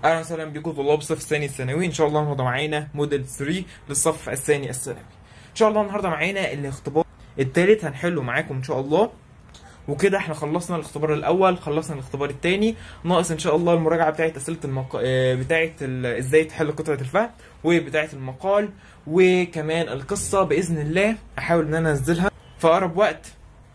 اهلا وسهلا بكم طلاب الصف الثاني الثانوي ان شاء الله النهارده معانا موديل 3 للصف الثاني الثانوي ان شاء الله النهارده معانا الاختبار الثالث هنحله معاكم ان شاء الله وكده احنا خلصنا الاختبار الاول خلصنا الاختبار الثاني ناقص ان شاء الله المراجعه بتاعه اسئله المق... آه، بتاعه ال... ازاي تحل قطعه الفهم وبتاعه المقال وكمان القصه باذن الله احاول ان انا انزلها في اقرب وقت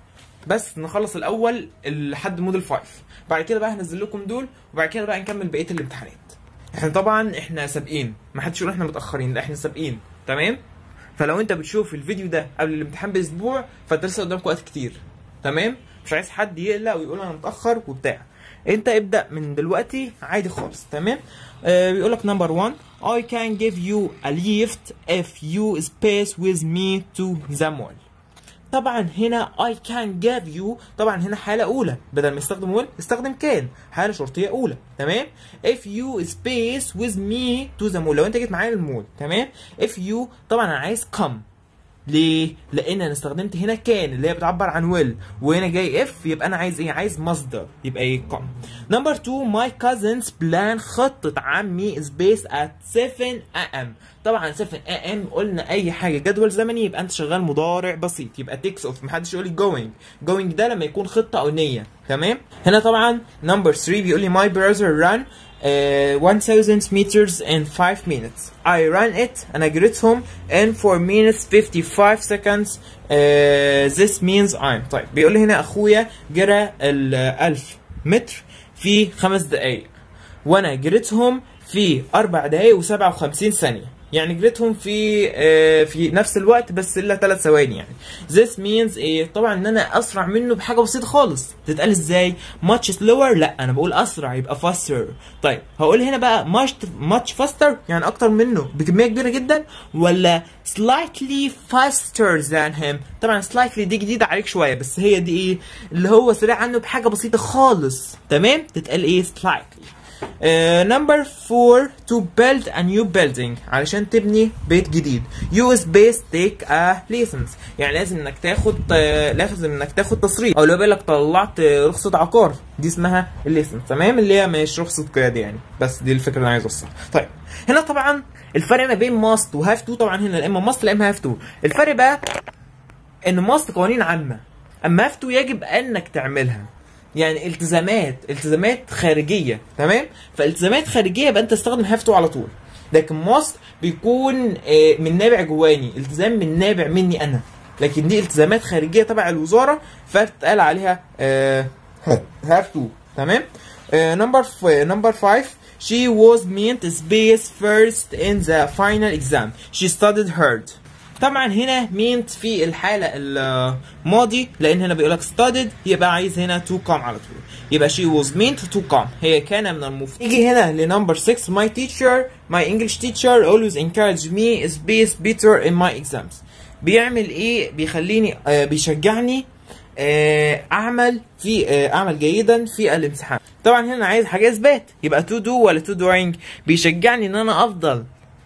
بس نخلص الاول لحد موديل 5 بعد كده بقى هنزل لكم دول وبعد كده بقى نكمل بقيه الامتحانات احنا طبعا احنا سابقين ما حدش يقول احنا متاخرين لا احنا سابقين تمام فلو انت بتشوف الفيديو ده قبل الامتحان باسبوع فانت لسه قدامك وقت كتير تمام مش عايز حد يقلق ويقول انا متاخر وبتاع انت ابدا من دلوقتي عادي خالص تمام آه بيقول لك نمبر 1 I can give you a lift if you space with me to the mall طبعا هنا I can give you طبعا هنا حالة أولى بدل ما يستخدم will استخدم كان حالة شرطية أولى تمام if you space with me to the mall لو أنت جيت معايا المول تمام if you طبعا أنا عايز come ليه؟ لأن أنا استخدمت هنا كان اللي هي بتعبر عن will وهنا جاي if يبقى أنا عايز إيه؟ عايز مصدر يبقى إيه come. نمبر 2 my cousin's plan خطة عمي is based at 7 am طبعا 7 am قلنا أي حاجة جدول زمني يبقى أنت شغال مضارع بسيط يبقى takes off محدش يقول لي going going ده لما يكون خطة أو نية تمام؟ هنا طبعا نمبر 3 بيقول لي my brother run uh, 1000 meters in 5 minutes I ran it and I جريتهم in 4 minutes 55 seconds uh, this means I'm طيب بيقول لي هنا اخويا جرى ال 1000 متر في 5 دقايق وانا جريتهم في 4 دقايق و57 ثانية يعني جريتهم في آه في نفس الوقت بس الا 3 ثواني يعني this means ايه طبعا ان انا اسرع منه بحاجه بسيطه خالص تتقال ازاي much slower لا انا بقول اسرع يبقى faster طيب هقول هنا بقى much much faster يعني اكتر منه بكميه كبيره جدا ولا slightly faster than him طبعا slightly دي جديده عليك شويه بس هي دي ايه اللي هو سريع عنه بحاجه بسيطه خالص تمام تتقال ايه slightly نمبر uh, 4 to build a new building علشان تبني بيت جديد use base take a license يعني لازم انك تاخد uh, لازم انك تاخد تصريح او لو بيقول لك طلعت رخصه عقار دي اسمها الليسنس تمام اللي هي مش رخصه قياده يعني بس دي الفكره اللي انا عايز اوصلها طيب هنا طبعا الفرق ما بين ماست وهاف تو طبعا هنا لا اما ماست لا اما هاف تو الفرق بقى ان ماست قوانين عامه اما هاف تو يجب انك تعملها يعني التزامات التزامات خارجيه تمام فالتزامات خارجيه يبقى انت تستخدم هاف تو على طول لكن ماست بيكون من نابع جواني التزام من نابع مني انا لكن دي التزامات خارجيه تبع الوزاره فبتقال عليها هاف تو تمام نمبر نمبر 5 She was meant space first in the final exam. She studied hard. طبعا هنا meant في الحالة الماضي لأن هنا بيقول لك studied يبقى عايز هنا to come على طول يبقى she was meant to come هي كان من المفترض يجي هنا لنمبر 6 my teacher my English teacher always encouraged me space better in my exams بيعمل ايه بيخليني آه بيشجعني آه اعمل في آه اعمل جيدا في الامتحان طبعا هنا عايز حاجه اثبات يبقى to do ولا to doing بيشجعني ان انا افضل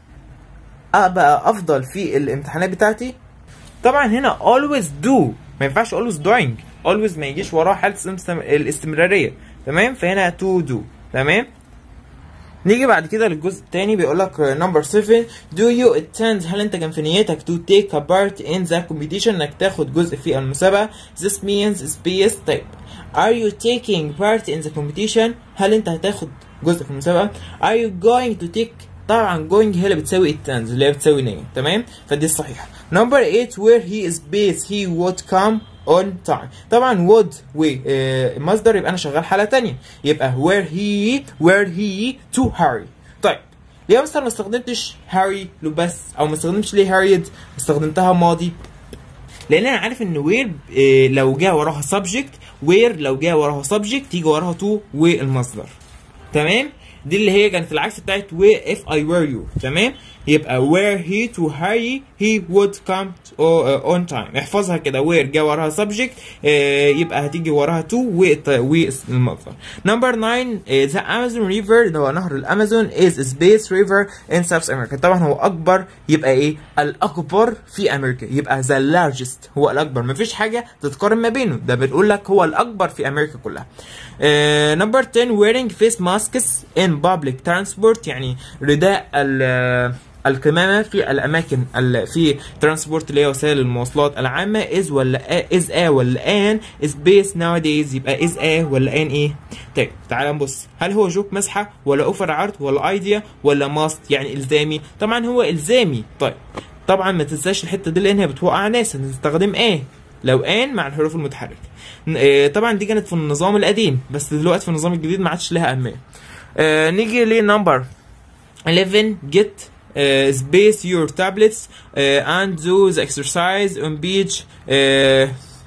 ابقى افضل في الامتحانات بتاعتي طبعا هنا always do ما ينفعش always doing always ما يجيش وراه حاله الاستمراريه تمام فهنا to do تمام نيجي بعد كده للجزء الثاني بيقول لك نمبر 7 do you attend هل انت كان في نيتك to take a part in the competition انك تاخد جزء في المسابقه this means space طيب are you taking part in the competition هل انت هتاخد جزء في المسابقه are you going to take طبعا going هي اللي بتساوي التنز اللي هي بتساوي نية تمام فدي الصحيحة نمبر 8 where he is based he would come on time طبعا would ومصدر يبقى انا شغال حالة تانية يبقى where he where he to hurry طيب ليه مثلا ما استخدمتش هاري لو بس او ما استخدمتش ليه هاريد استخدمتها ماضي لان انا عارف ان وير لو جه وراها subject where لو جه وراها subject يجي وراها to والمصدر تمام دي اللي هي كانت العكس بتاعت where if I were you تمام يبقى where he to hurry he would come to, uh, on time احفظها كده where جا وراها subject uh, يبقى هتيجي وراها to والمصدر نمبر 9 uh, the Amazon river اللي هو نهر الامازون is a space river in South America طبعا هو اكبر يبقى ايه الاكبر في امريكا يبقى the largest هو الاكبر مفيش حاجه تتقارن ما بينه ده بنقول لك هو الاكبر في امريكا كلها نمبر uh, 10 wearing face masks in public transport يعني رداء ال القمامة في الأماكن ال- في ترانسبورت اللي هي وسائل المواصلات العامة is ولا is a ولا an is based nowadays يبقى is a ولا an ايه؟ طيب تعال نبص هل هو جوك مسحة ولا اوفر عرض ولا ايديا ولا ماست يعني الزامي؟ طبعا هو الزامي طيب طبعا ما تنساش الحتة دي لأنها بتوقع ناس هنستخدم ايه؟ لو ان مع الحروف المتحركة ن- آه، طبعا دي كانت في النظام القديم بس دلوقتي في النظام الجديد ما عادش لها أهمية آه، نيجي لنمبر 11 get uh, space your tablets uh, and do the exercise on page uh,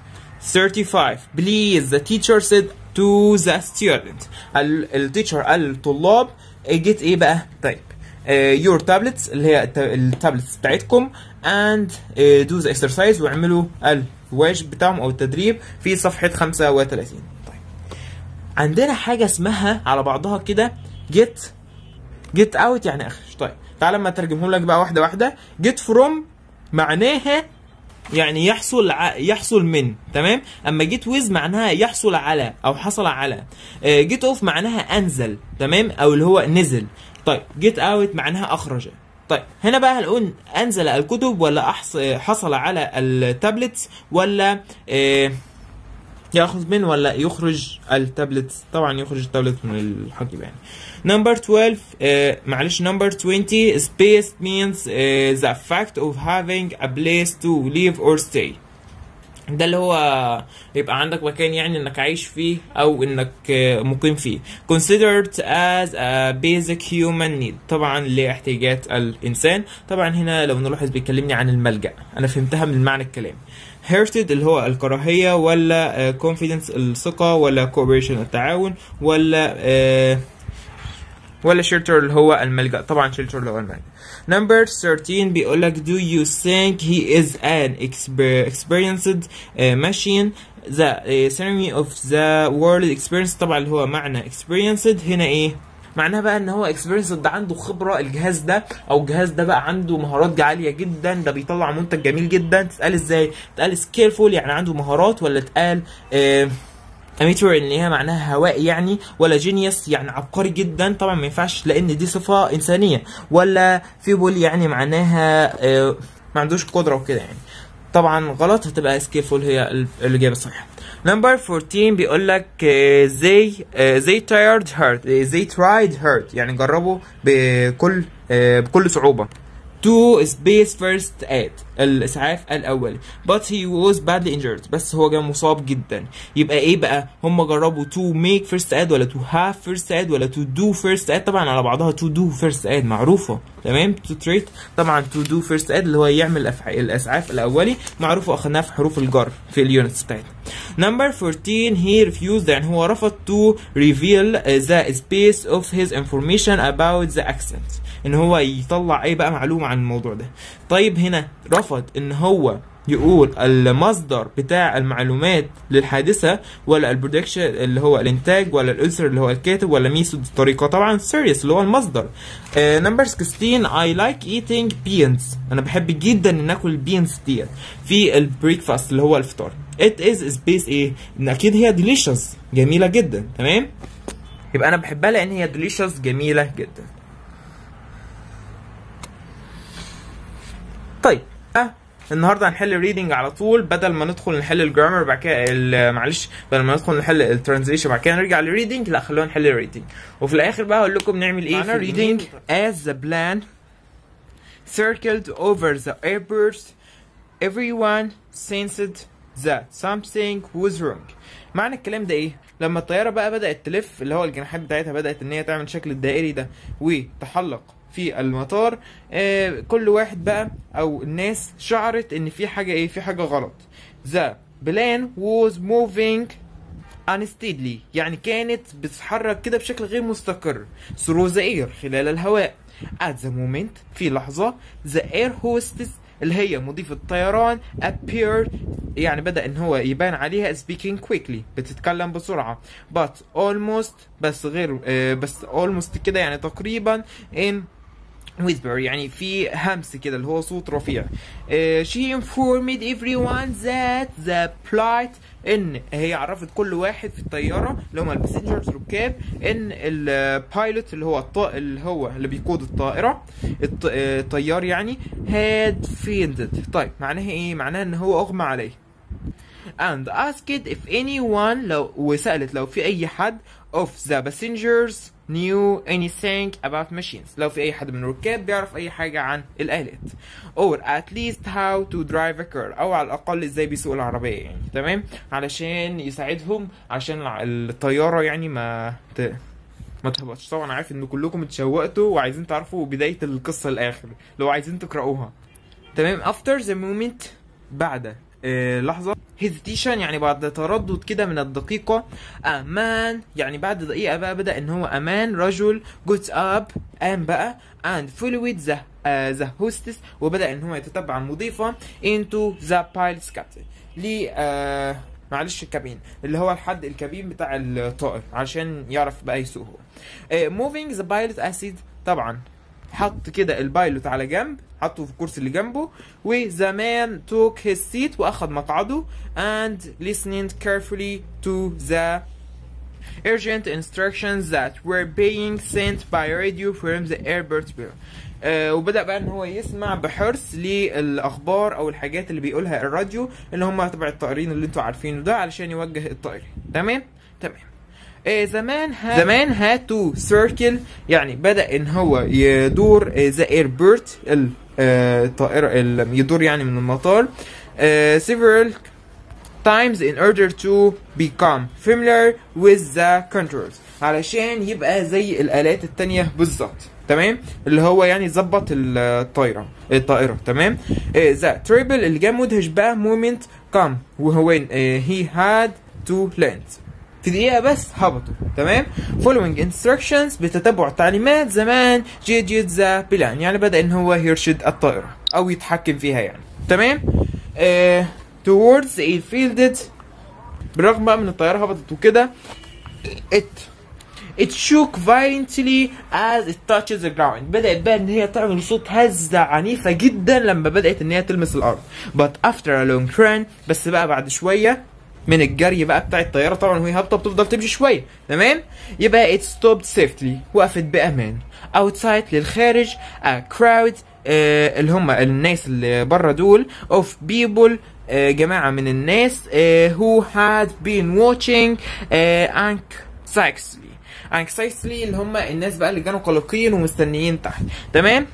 35 please the teacher said to the student ال- التيتشر قال للطلاب get ايه بقى طيب uh, your tablets اللي هي الت- التابلتس بتاعتكم and uh, do the exercise واعملوا الواجب بتاعهم او التدريب في صفحة 35 طيب عندنا حاجة اسمها على بعضها كده get جيت اوت يعني اخرج طيب تعال لما اترجمهم لك بقى واحده واحده جيت فروم معناها يعني يحصل ع... يحصل من تمام اما جيت ويز معناها يحصل على او حصل على جيت اوف معناها انزل تمام او اللي هو نزل طيب جيت اوت معناها اخرج طيب هنا بقى هنقول انزل الكتب ولا أحص... حصل على التابلتس ولا آه، ياخذ من ولا يخرج التابلت طبعا يخرج التابلت من الحقيبه يعني نمبر 12 آه معلش نمبر 20 space means uh, the fact of having a place to live or stay ده اللي هو يبقى عندك مكان يعني انك عايش فيه او انك آه، مقيم فيه considered as a basic human need طبعا لاحتياجات الانسان طبعا هنا لو نلاحظ بيكلمني عن الملجأ انا فهمتها من معنى الكلام hurted اللي هو الكراهية ولا آه، confidence الثقة ولا cooperation التعاون ولا آه، ولا shelter اللي هو الملجأ طبعا shelter اللي هو الملجأ number 13 بيقول لك do you think he is an exper- experienced uh, machine the uh, ceremony of the world experience طبعا اللي هو معنى experienced هنا ايه معناها بقى ان هو experienced ده عنده خبره الجهاز ده او الجهاز ده بقى عنده مهارات عاليه جدا ده بيطلع منتج جميل جدا تتقال ازاي تتقال skillful يعني عنده مهارات ولا تقال آه اميتور اللي هي معناها هوائي يعني ولا جينيوس يعني عبقري جدا طبعا ما ينفعش لان دي صفه انسانيه ولا فيبول يعني معناها آه، ما عندوش قدره وكده يعني طبعا غلط هتبقى سكيفول هي ال- الاجابه الصحيحه نمبر 14 بيقول لك آه، they آه، they tired hard آه، they tried hard يعني جربوا بكل آه، بكل صعوبه to space first aid الاسعاف الاولي but he was badly injured بس هو كان مصاب جدا يبقى ايه بقى هم جربوا to make first aid ولا to have first aid ولا to do first aid طبعا على بعضها to do first aid معروفه تمام to treat طبعا to do first aid اللي هو يعمل الأفع- الاسعاف الاولي معروفه اخذناها في حروف الجر في اليونتس بتاعتنا number 14 he refused يعني هو رفض to reveal uh, the space of his information about the accident ان هو يطلع اي بقى معلومه عن الموضوع ده طيب هنا رفض ان هو يقول المصدر بتاع المعلومات للحادثه ولا البرودكشن اللي هو الانتاج ولا الالسر اللي هو الكاتب ولا ميثود الطريقه طبعا سيريس اللي هو المصدر نمبر 16 I like eating beans انا بحب جدا ان اكل البينز ديت في البريكفاست اللي هو الفطار it is space ايه ان اكيد هي delicious جميله جدا تمام يبقى انا بحبها لان هي delicious جميله جدا طيب أه النهارده هنحل ريدنج على طول بدل ما ندخل نحل الجرامر بعد كده ال- معلش بدل ما ندخل نحل الترانزليشن بعد كده نرجع للريدنج لا خلونا نحل الريدنج وفي الاخر بقى هقول لكم نعمل ايه في الريدنج as the plan circled over the airport everyone sensed that something was wrong معنى الكلام ده ايه لما الطياره بقى بدات تلف اللي هو الجناحات بتاعتها بدات ان هي تعمل الشكل الدائري ده وتحلق في المطار آه كل واحد بقى او الناس شعرت ان في حاجه ايه في حاجه غلط the plane was moving unsteadily يعني كانت بتتحرك كده بشكل غير مستقر through the air خلال الهواء at the moment في لحظة the air hostess اللي هي مضيف الطيران appeared يعني بدأ ان هو يبان عليها speaking quickly بتتكلم بسرعة but almost بس غير آه، بس almost كده يعني تقريبا in whisper يعني في همس كده اللي هو صوت رفيع uh, she informed everyone that the flight ان هي عرفت كل واحد في الطياره اللي هم الباسنجرز ركاب ان البايلوت اللي هو الط... اللي هو اللي بيقود الطائره الط... الطيار يعني had fainted طيب معناها ايه معناها ان هو اغمى عليه and asked if anyone لو وسألت لو في أي حد of the passengers knew anything about machines لو في أي حد من الركاب بيعرف أي حاجة عن الآلات or at least how to drive a car أو على الأقل إزاي بيسوق العربية يعني تمام علشان يساعدهم عشان الع- الطيارة يعني ما ت... ما تهبطش طبعا عارف ان كلكم اتشوقتوا وعايزين تعرفوا بداية القصة الآخر لو عايزين تقرأوها تمام after the moment بعد آه لحظة hesitation يعني بعد تردد كده من الدقيقة أمان يعني بعد دقيقة بقى بدأ إن هو أمان رجل got up قام بقى and followed the uh, the hostess وبدأ إن هو يتتبع المضيفة into the pilot's cabin ل آه معلش الكابين اللي هو الحد الكابين بتاع الطائر عشان يعرف بقى يسوق هو آه moving the pilot acid طبعا حط كده البايلوت على جنب حطه في الكرسي اللي جنبه وزمان took his seat واخد مقعده and listening carefully to the urgent instructions that were being sent by radio from the airport bureau آه وبدا بقى ان هو يسمع بحرص للاخبار او الحاجات اللي بيقولها الراديو اللي هم تبع الطائرين اللي انتوا عارفينه ده علشان يوجه الطائرين تمام تمام آه، زمان ها زمان هاد تو سيركل يعني بدا ان هو يدور ذا ايربورت الطائره ال- يدور يعني من المطار آه، several times in order to become familiar with the controls علشان يبقى زي الالات التانية بالظبط تمام اللي هو يعني يظبط الطايره الطائره تمام ذا تريبل اللي جه مدهش بقى مومنت كام وهو هي هاد تو لاند في دقيقة بس هبطوا تمام following instructions بتتبع تعليمات زمان جيجيت ذا بلان يعني بدأ ان هو يرشد الطائرة او يتحكم فيها يعني تمام آه towards a fielded بالرغم بقى من الطيارة هبطت وكده it it shook violently as it touches the ground بدأت بقى ان هي تعمل صوت هزة عنيفة جدا لما بدأت ان هي تلمس الارض but after a long run بس بقى بعد شوية من الجري بقى بتاع الطيارة طبعا وهي هابطة بتفضل تمشي شوية تمام يبقى it stopped safely وقفت بأمان outside للخارج a crowd آه اللي هم الناس اللي بره دول of people آه جماعة من الناس آه who had been watching آه anxiously anxiously اللي هم الناس بقى اللي كانوا قلقين ومستنيين تحت تمام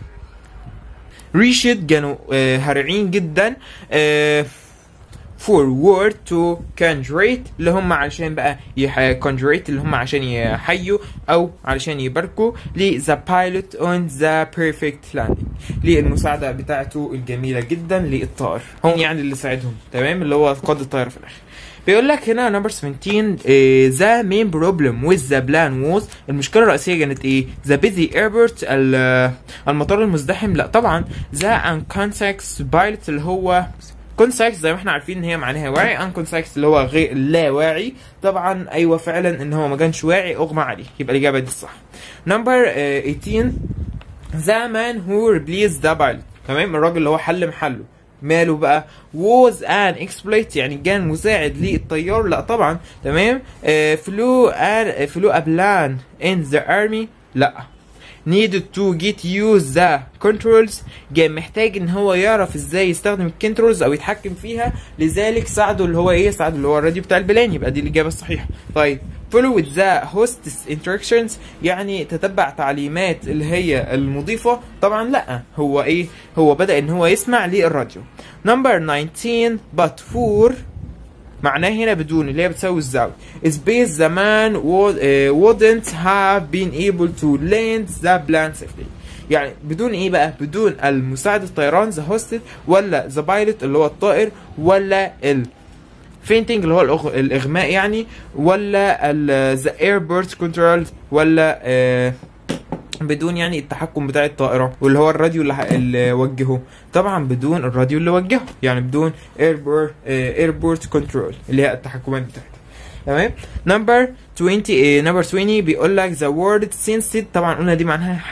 ريشد كانوا آه هارعين جدا آه forward to conjurate اللي هم علشان بقى يح... conjurate اللي هم عشان يحيوا او علشان يباركوا ل the pilot on the perfect landing للمساعدة بتاعته الجميلة جدا للطائر هم يعني اللي ساعدهم تمام اللي هو قاد الطائرة في الاخر بيقول لك هنا نمبر 17 ذا مين بروبلم وذ ذا بلان ووز المشكله الرئيسيه كانت ايه ذا بيزي ايربورت المطار المزدحم لا طبعا ذا انكونسكس بايلوت اللي هو كونساكس زي ما احنا عارفين ان هي معناها واعي ان كونساكس اللي هو غير لا واعي طبعا ايوه فعلا ان هو ما كانش واعي اغمى عليه يبقى الاجابه دي الصح نمبر 18 ذا مان هو ريبليس ذا بايلوت تمام الراجل اللي هو حل محله ماله بقى was an exploit يعني كان مساعد للطيار لا طبعا تمام فلو ان فلو a plan in the army لا needed to get use the controls كان محتاج ان هو يعرف ازاي يستخدم الكنترولز او يتحكم فيها لذلك ساعده اللي هو ايه ساعده اللي هو الراديو بتاع البلان يبقى دي الاجابه الصحيحه طيب follow with the hostess instructions يعني تتبع تعليمات اللي هي المضيفة طبعا لا هو ايه هو بدأ ان هو يسمع للراديو number 19 but for معناه هنا بدون اللي هي بتساوي الزاوية space the man would, uh, wouldn't have been able to land the plane safely يعني بدون ايه بقى بدون المساعد الطيران ذا هوستد ولا ذا بايلوت اللي هو الطائر ولا ال فينتنج اللي هو الأغ... الاغماء يعني ولا ذا ايربورت كنترول ولا آه بدون يعني التحكم بتاع الطائره واللي هو الراديو اللي, ح... اللي وجهه طبعا بدون الراديو اللي وجهه يعني بدون ايربورت ايربورت كنترول اللي هي التحكمات بتاعته تمام نمبر 20 نمبر 20 بيقول لك ذا وورد سينسد طبعا قلنا دي معناها حس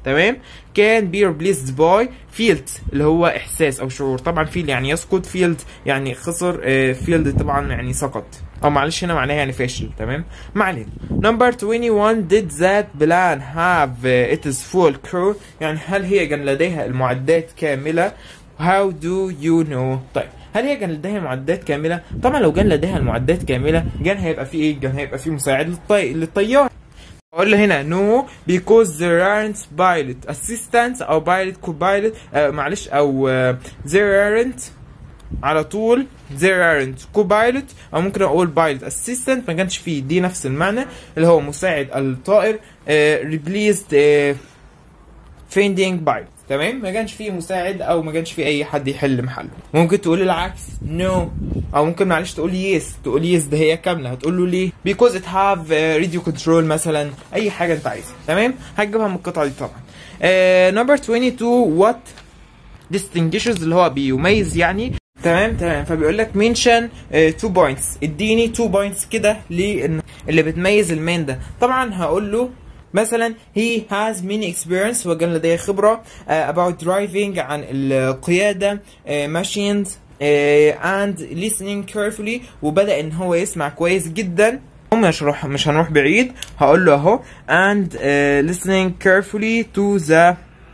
تمام can be replaced by felt اللي هو احساس او شعور طبعا feel يعني يسقط felt يعني خسر آه، felt طبعا يعني سقط او معلش هنا معناها يعني فاشل تمام ما علينا number 21 did that plan have uh, its full crew يعني هل هي كان لديها المعدات كاملة how do you know طيب هل هي كان لديها معدات كاملة؟ طبعا لو كان لديها المعدات كاملة كان هيبقى في ايه؟ كان هيبقى في مساعد للطي... للطيار اقول له هنا no because there aren't pilot assistants او pilot co-pilot آه معلش او آه there aren't على طول there aren't co-pilot او ممكن اقول pilot assistant ما كانش فيه دي نفس المعنى اللي هو مساعد الطائر آه replaced آه fending pilot تمام ما كانش فيه مساعد او ما كانش فيه اي حد يحل محله ممكن تقول العكس no او ممكن معلش تقول yes تقول yes ده هي كامله هتقول له ليه because it have uh, radio control مثلا اي حاجه انت عايزها تمام هتجيبها من القطعه دي طبعا نمبر 22 what distinguishes اللي هو بيميز يعني تمام تمام فبيقول لك منشن 2 بوينتس اديني 2 بوينتس كده لان اللي بتميز المان ده طبعا هقول له مثلا he has many experience وكان لديه خبرة uh, about driving عن القيادة uh, machines uh, and listening carefully وبدأ ان هو يسمع كويس جدا مش هروح مش هنروح بعيد هقول له اهو and uh, listening carefully to the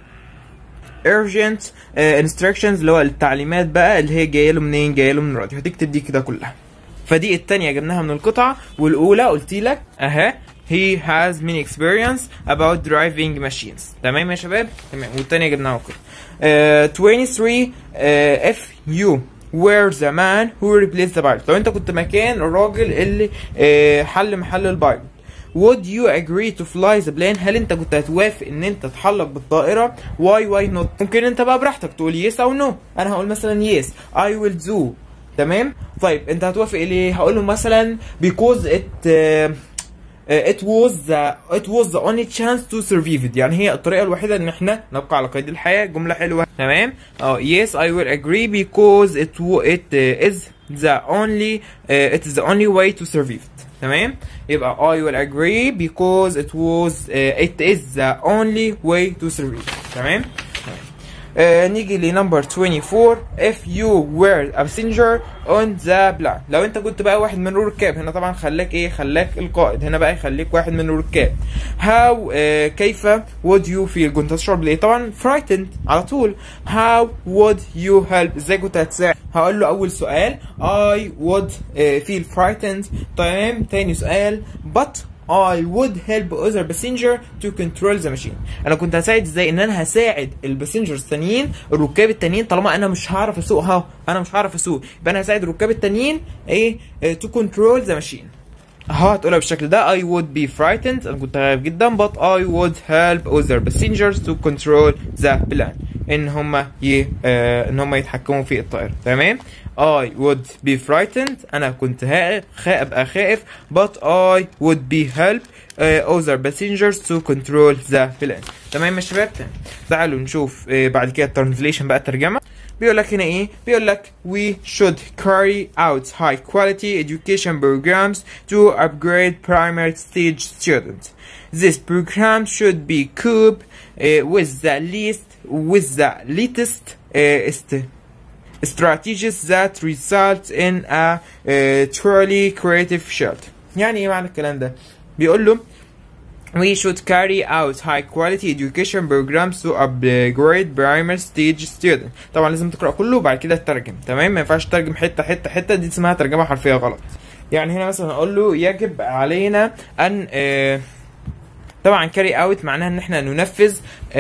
urgent uh, instructions اللي هو التعليمات بقى اللي هي جايه له منين جايه له من الراديو هتكتب دي كده كلها فدي التانية جبناها من القطعة والأولى قلت لك أها he has many experience about driving machines تمام يا شباب تمام والتانية جبناها كده uh, 23 uh, if you were the man who replaced the pilot لو انت كنت مكان الراجل اللي uh, حل محل البايلوت would you agree to fly the plane هل انت كنت هتوافق ان انت تحلق بالطائرة why why not ممكن انت بقى براحتك تقول yes او no انا هقول مثلا yes I will do تمام طيب انت هتوافق ليه هقول له مثلا because it uh, it was the it was the only chance to survive it يعني هي الطريقة الوحيدة ان احنا نبقى على قيد الحياة جملة حلوة تمام اه yes I will agree because it it uh, is the only uh, it is the only way to survive it تمام يبقى I will agree because it was uh, it is the only way to survive it. تمام آه نيجي لنمبر 24 if you were a passenger on the plane لو انت كنت بقى واحد من الركاب هنا طبعا خلاك ايه خلاك القائد هنا بقى يخليك واحد من الركاب how آه كيف would you feel كنت هتشعر بالايه طبعا frightened على طول how would you help ازاي كنت هتساعد هقول له اول سؤال I would آه feel frightened تمام تاني سؤال but I would help other passenger to control the machine انا كنت هساعد ازاي ان انا هساعد الباسنجرز التانيين الركاب التانيين طالما انا مش هعرف اسوق ها انا مش هعرف اسوق يبقى انا هساعد الركاب التانيين ايه to control the machine اهو هتقولها بالشكل ده I would be frightened انا كنت خايف جدا but I would help other passengers to control the plane ان هم ي... آه ان هم يتحكموا في الطائرة تمام I would be frightened انا كنت ابقى خائف but I would be help uh, other passengers to control the plane تمام يا شباب تعالوا نشوف uh, بعد كده الترانزليشن بقى الترجمة بيقول لك هنا ايه بيقول لك we should carry out high quality education programs to upgrade primary stage students this program should be couped uh, with the least with the latest uh, strategies that result in a uh, truly creative field يعني ايه معنى الكلام ده بيقول له We should carry out high quality education programs to upgrade primary stage students طبعا لازم تقرأ كله وبعد كده تترجم تمام ما ينفعش تترجم حتة حتة حتة دي اسمها ترجمة حرفية غلط يعني هنا مثلا اقول له يجب علينا ان آه طبعا كاري اوت معناها ان احنا ننفذ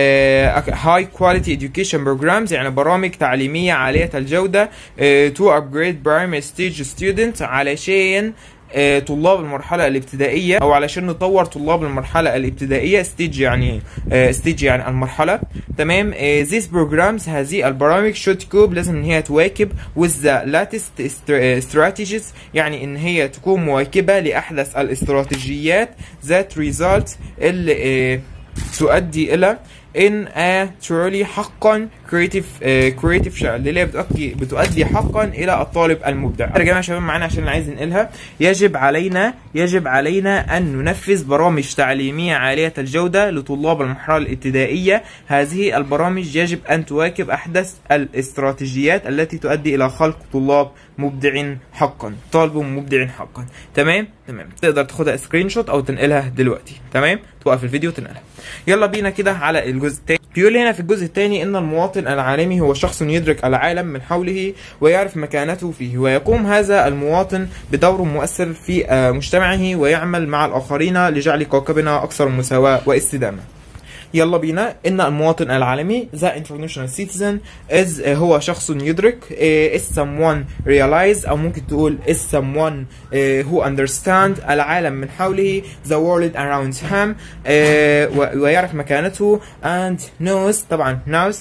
هاي كواليتي education programs يعني برامج تعليميه عاليه الجوده تو ابجريد برايمري ستيج ستودنت علشان طلاب المرحلة الابتدائية أو علشان نطور طلاب المرحلة الابتدائية ستيج يعني ستيج يعني المرحلة تمام these programs هذه البرامج should cope لازم إن هي تواكب with the latest strategies يعني إن هي تكون مواكبة لأحدث الاستراتيجيات that result اللي تؤدي إلى in a truly حقا creative uh, creative child اللي هي بتؤدي بتؤدي حقا الى الطالب المبدع يا جماعه شباب معانا عشان عايز ننقلها يجب علينا يجب علينا ان ننفذ برامج تعليميه عاليه الجوده لطلاب المرحله الابتدائيه هذه البرامج يجب ان تواكب احدث الاستراتيجيات التي تؤدي الى خلق طلاب مبدع حقا طالب مبدع حقا تمام تمام تقدر تاخدها سكرين شوت او تنقلها دلوقتي تمام توقف الفيديو وتنقلها يلا بينا كده على الجزء الثاني بيقول هنا في الجزء الثاني ان المواطن العالمي هو شخص يدرك العالم من حوله ويعرف مكانته فيه ويقوم هذا المواطن بدور مؤثر في آه، مجتمعه ويعمل مع الاخرين لجعل كوكبنا اكثر مساواة واستدامة يلا بينا ان المواطن العالمي the international citizen is uh, هو شخص يدرك uh, is someone realize او ممكن تقول is someone uh, who understand العالم من حوله the world around him uh, و- ويعرف مكانته and knows طبعا knows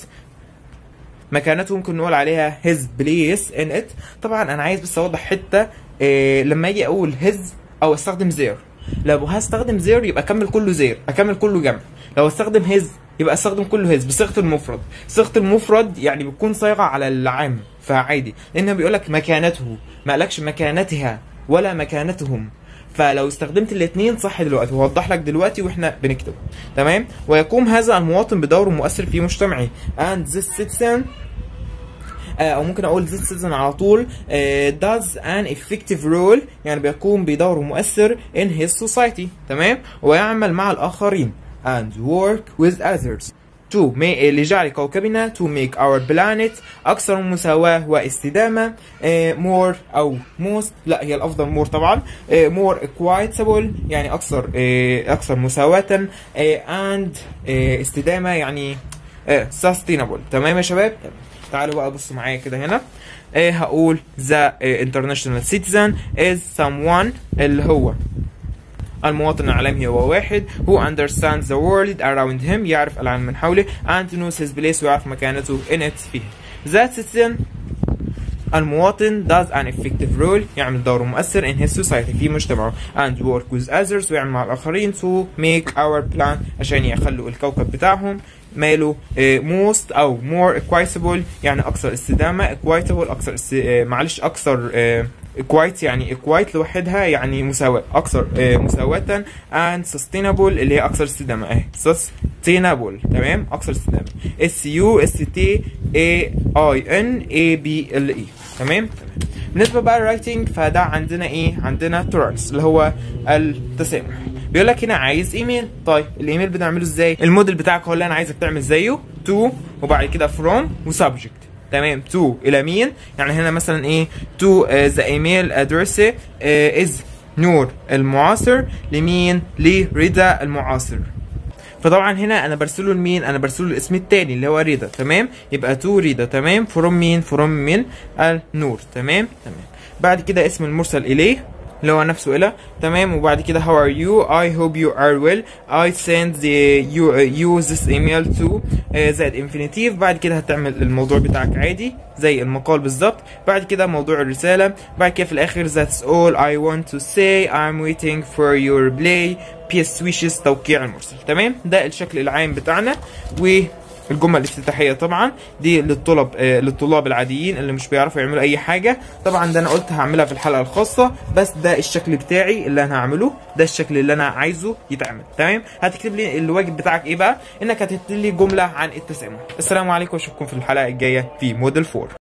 مكانته ممكن نقول عليها his place in it طبعا انا عايز بس اوضح حته إيه لما اجي اقول his او استخدم their لو هستخدم their يبقى اكمل كله their اكمل كله جمع لو استخدم his يبقى استخدم كله his بصيغه المفرد صيغه المفرد يعني بتكون صيغه على العام فعادي لانه بيقول لك مكانته ما قالكش مكانتها ولا مكانتهم فلو استخدمت الاثنين صح دلوقتي وهوضح لك دلوقتي واحنا بنكتب تمام ويقوم هذا المواطن بدور مؤثر في مجتمعه and this citizen آه، او ممكن اقول this citizen على طول آه، does an effective role يعني بيقوم بدور مؤثر in his society تمام ويعمل مع الاخرين and work with others to make لجعل كوكبنا to make our planet أكثر مساواة واستدامة آه، more أو most لا هي الأفضل more طبعا آه، more equitable يعني أكثر آه، أكثر مساواة آه، and آه، استدامة يعني آه، sustainable تمام يا شباب تمام. تعالوا بقى بصوا معايا كده هنا آه، هقول the آه، international citizen is someone اللي هو المواطن العالمي هو واحد who understands the world around him يعرف العالم من حوله and knows his place ويعرف مكانته in it فيه that citizen المواطن does an effective role يعمل دور مؤثر in his society في مجتمعه and work with others ويعمل مع الآخرين to make our plan عشان يخلوا الكوكب بتاعهم ماله آه، most أو more equitable يعني أكثر استدامة equitable أكثر است... آه، معلش أكثر آه، equite يعني equite لوحدها يعني مساواة أكثر آه، مساواة and sustainable اللي هي أكثر استدامة أهي sustainable تمام أكثر استدامة S U S T A I N A B L E تمام تمام بالنسبة بقى الرايتنج فده عندنا ايه عندنا تورنس اللي هو التسامح بيقول لك هنا عايز ايميل طيب الايميل بنعمله ازاي الموديل بتاعك هو اللي انا عايزك تعمل زيه تو وبعد كده فروم وسبجكت تمام تو الى مين يعني هنا مثلا ايه تو ذا ايميل ادريس از نور المعاصر لمين لرضا المعاصر فطبعا هنا انا برسله لمين انا برسله الاسم التاني اللي هو رضا تمام يبقى تو رضا تمام فروم مين فروم من النور تمام تمام بعد كده اسم المرسل اليه اللي هو نفسه إلى تمام وبعد كده how are you I hope you are well I send the you uh, you this email to uh, زائد infinitive بعد كده هتعمل الموضوع بتاعك عادي زي المقال بالظبط بعد كده موضوع الرسالة بعد كده في الآخر that's all I want to say I'm waiting for your play peace wishes توقيع المرسل تمام ده الشكل العام بتاعنا و الجمل الافتتاحيه طبعا دي للطلب آه للطلاب العاديين اللي مش بيعرفوا يعملوا اي حاجه طبعا ده انا قلت هعملها في الحلقه الخاصه بس ده الشكل بتاعي اللي انا هعمله ده الشكل اللي انا عايزه يتعمل تمام هتكتب لي الواجب بتاعك ايه بقى انك هتكتب لي جمله عن التسامح السلام عليكم واشوفكم في الحلقه الجايه في موديل 4